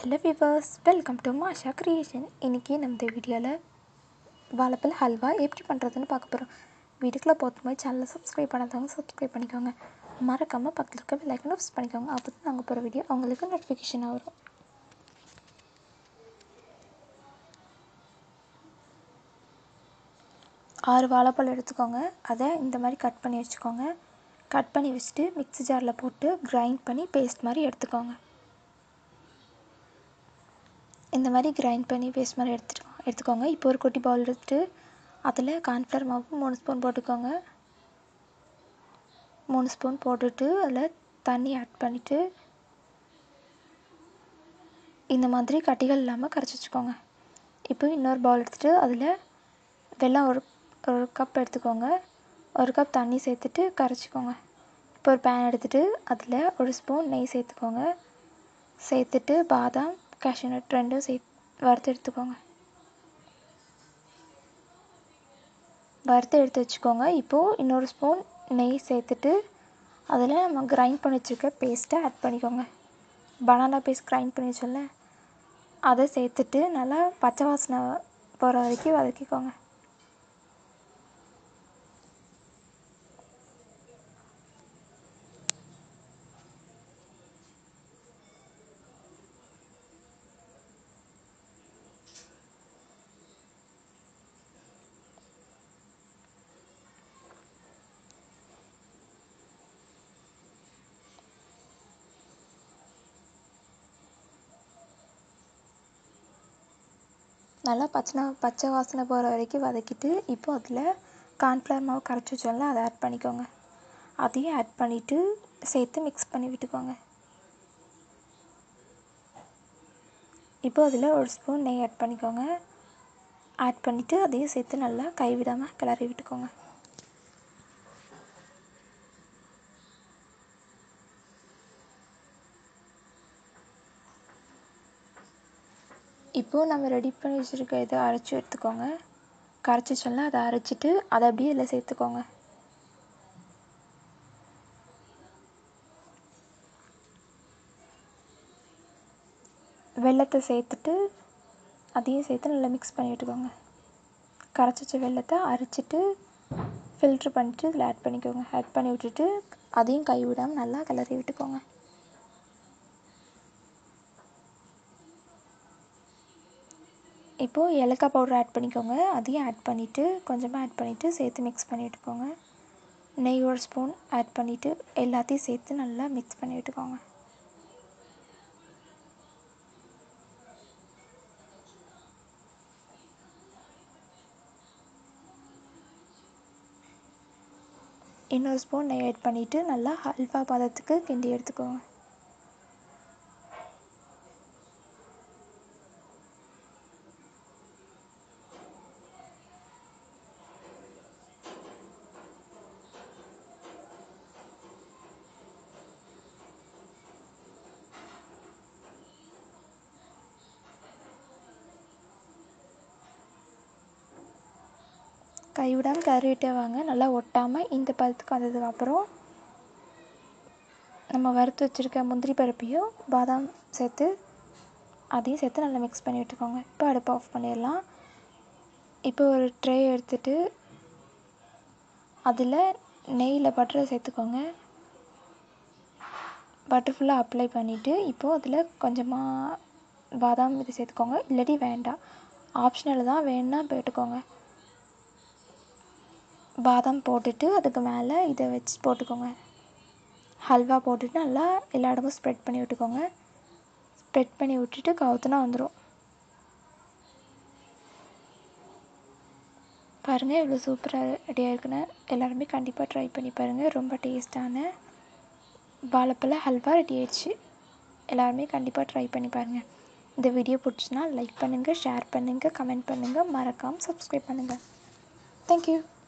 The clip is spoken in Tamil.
hello viewers welcome to Masha creation இன்றைக்கி நம்ம இந்த வீடியோவில் வாழைப்பழ ஹல்வா எப்படி பண்ணுறதுன்னு பார்க்க போகிறோம் வீட்டுக்குள்ளே போகிறது மாதிரி சேனலை சப்ஸ்கிரைப் பண்ணாதவங்க சப்ஸ்கிரைப் பண்ணிக்கோங்க மறக்காமல் பக்கத்தில் இருக்க பெல்லைக்கனை ப்ரெஸ் பண்ணிக்கோங்க அப்போ தான் நாங்கள் போகிற வீடியோ அவங்களுக்கு நோட்டிஃபிகேஷனாக வரும் ஆறு வாழைப்பழம் எடுத்துக்கோங்க அதை இந்த மாதிரி கட் பண்ணி வச்சுக்கோங்க கட் பண்ணி வச்சுட்டு மிக்ஸி ஜாரில் போட்டு கிரைண்ட் பண்ணி பேஸ்ட் மாதிரி எடுத்துக்கோங்க இந்த மாதிரி கிரைண்ட் பண்ணி பேஸ்ட் மாதிரி எடுத்துட்டு எடுத்துக்கோங்க இப்போ ஒரு குட்டி பவுல் எடுத்துட்டு அதில் கார்ன்ஃப்ளவர் மாவு மூணு ஸ்பூன் போட்டுக்கோங்க மூணு ஸ்பூன் போட்டுட்டு அதில் தண்ணி ஆட் பண்ணிவிட்டு இந்த மாதிரி கட்டிகள் இல்லாமல் கரைச்சி வச்சுக்கோங்க இப்போ இன்னொரு பவுல் எடுத்துகிட்டு அதில் வெல்லம் ஒரு ஒரு கப் எடுத்துக்கோங்க ஒரு கப் தண்ணி சேர்த்துட்டு கரைச்சிக்கோங்க இப்போ ஒரு பேன் எடுத்துகிட்டு அதில் ஒரு ஸ்பூன் நெய் சேர்த்துக்கோங்க சேர்த்துட்டு பாதாம் கேஷ்யூநட் ரெண்டும் சே வறுத்து எடுத்துக்கோங்க வறுத்து எடுத்து வச்சுக்கோங்க இப்போது இன்னொரு ஸ்பூன் நெய் சேர்த்துட்டு அதில் நம்ம கிரைண்ட் பண்ணி வச்சுருக்க பேஸ்ட்டை ஆட் பண்ணிக்கோங்க பனானா பேஸ்ட் கிரைண்ட் பண்ணி வச்சோம்ல அதை சேர்த்துட்டு நல்லா பச்சை வாசனை போகிற வரைக்கும் வதக்கிக்கோங்க நல்லா பச்சை பச்சை வாசனை போகிற வரைக்கும் வதக்கிட்டு இப்போ அதில் கார்ன்ஃப்ளவர் மாவு கரைச்சி வச்சோம்ல அதை ஆட் பண்ணிக்கோங்க அதையும் ஆட் பண்ணிவிட்டு சேர்த்து மிக்ஸ் பண்ணி விட்டுக்கோங்க இப்போ அதில் ஒரு ஸ்பூன் நெய் ஆட் பண்ணிக்கோங்க ஆட் பண்ணிவிட்டு அதையும் சேர்த்து நல்லா கைவிடாமல் கிளறி விட்டுக்கோங்க இப்போது நம்ம ரெடி பண்ணி வச்சுருக்க இதை அரைச்சி எடுத்துக்கோங்க கரைச்சி வச்சோம்ல அதை அரைச்சிட்டு அதை அப்படியே இதில் சேர்த்துக்கோங்க வெள்ளத்தை சேர்த்துட்டு அதையும் சேர்த்து நல்லா மிக்ஸ் பண்ணி விட்டுக்கோங்க கரைச்சி வச்ச வெள்ளத்தை அரைச்சிட்டு ஃபில்ட்ரு பண்ணிவிட்டு இதில் ஆட் பண்ணிக்கோங்க ஆட் பண்ணி விட்டுட்டு அதையும் கை விடாமல் நல்லா கிளறி விட்டுக்கோங்க இப்போது ஏலக்காய் பவுடர் ஆட் பண்ணிக்கோங்க அதையும் ஆட் பண்ணிவிட்டு கொஞ்சமாக ஆட் பண்ணிவிட்டு சேர்த்து மிக்ஸ் பண்ணி விட்டுக்கோங்க நெய் ஒரு ஸ்பூன் ஆட் பண்ணிவிட்டு எல்லாத்தையும் சேர்த்து நல்லா மிக்ஸ் பண்ணி விட்டுக்கோங்க இன்னொரு ஸ்பூன் நெய் ஆட் பண்ணிவிட்டு நல்லா ஹல்வா பதத்துக்கு கிண்டி எடுத்துக்கோங்க கைவிடாமல் கிளறிட்டே வாங்க நல்லா ஒட்டாமல் இந்த பதத்துக்கு வந்ததுக்கப்புறம் நம்ம வறுத்து வச்சுருக்க முந்திரி பருப்பையும் பாதாம் சேர்த்து அதையும் சேர்த்து நல்லா மிக்ஸ் பண்ணி விட்டுக்கோங்க இப்போ அடுப்பை ஆஃப் பண்ணிடலாம் இப்போ ஒரு ட்ரே எடுத்துகிட்டு அதில் நெய்யில் பட்டரை சேர்த்துக்கோங்க பட்டர் ஃபுல்லாக அப்ளை பண்ணிவிட்டு இப்போது அதில் கொஞ்சமாக பாதாம் இது சேர்த்துக்கோங்க இல்லாட்டி வேண்டாம் ஆப்ஷனல் தான் வேணுன்னா போட்டுக்கோங்க பாதாம் போட்டுட்டு அதுக்கு மேலே இதை வச்சு போட்டுக்கோங்க ஹல்வா போட்டுட்டு நல்லா எல்லா இடமும் ஸ்ப்ரெட் பண்ணி விட்டுக்கோங்க ஸ்ப்ரெட் பண்ணி விட்டுட்டு கவுத்துனா வந்துடும் பாருங்கள் இவ்வளோ சூப்பராக ரெடியாக இருக்குன்னு எல்லாருமே கண்டிப்பாக ட்ரை பண்ணி பாருங்கள் ரொம்ப டேஸ்ட்டான வாழைப்பழ ஹல்வா ரெடி ஆயிடுச்சு எல்லாருமே கண்டிப்பாக ட்ரை பண்ணி பாருங்கள் இந்த வீடியோ பிடிச்சினா லைக் பண்ணுங்கள் ஷேர் பண்ணுங்கள் கமெண்ட் பண்ணுங்கள் மறக்காமல் சப்ஸ்கிரைப் பண்ணுங்கள் தேங்க்யூ